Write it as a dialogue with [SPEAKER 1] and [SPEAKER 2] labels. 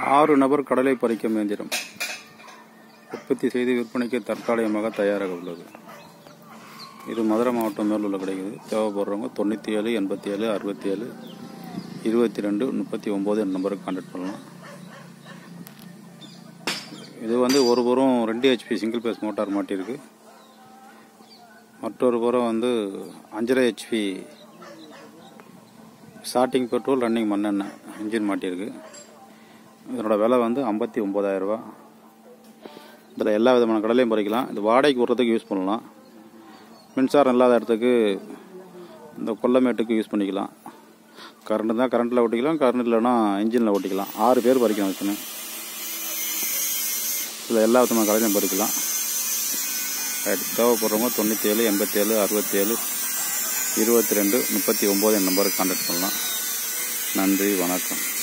[SPEAKER 1] ஆறு நபர் கடலை பறிக்கும் இயந்திரம் உற்பத்தி செய்து விற்பனைக்கு தற்காலிகமாக தயாராக உள்ளது இது மதுரை மாவட்டம் மேலுள்ள கிடைக்குது தேவைப்படுறவங்க தொண்ணூற்றி ஏழு எண்பத்தி ஏழு அறுபத்தி ஏழு இருபத்தி ரெண்டு முப்பத்தி ஒம்பது என்ற நம்பருக்கு கான்டாக்ட் பண்ணலாம் இது வந்து ஒரு புறம் ரெண்டு ஹெச்பி சிங்கிள் பேஸ் மோட்டார் மாட்டியிருக்கு மற்றொரு புறம் வந்து அஞ்சரை ஹெச்பி ஸ்டார்டிங் பெட்ரோல் ரன்னிங் மண்ணெண்ணெய் இன்ஜின் மாட்டியிருக்கு இதனோட விலை வந்து ஐம்பத்தி ஒம்பதாயிரரூபா இதில் எல்லா விதமான கடலையும் பறிக்கலாம் இது வாடகைக்கு விட்றதுக்கு யூஸ் பண்ணலாம் மின்சாரம் இல்லாத இடத்துக்கு இந்த கொல்லமேட்டுக்கு யூஸ் பண்ணிக்கலாம் கரண்ட் தான் கரண்ட்டில் ஓட்டிக்கலாம் கரண்ட் இல்லைன்னா இன்ஜினில் ஓட்டிக்கலாம் ஆறு பேர் பறிக்கலாம் வச்சுன்னு இதில் எல்லா விதமான கடையிலையும் பறிக்கலாம் ரைட் தேவைப்படுறவங்க தொண்ணூற்றி ஏழு எண்பத்தி ஏழு அறுபத்தி ஏழு இருபத்தி ரெண்டு முப்பத்தி ஒம்பது என் நம்பருக்கு கான்டாக்ட் பண்ணலாம் நன்றி வணக்கம்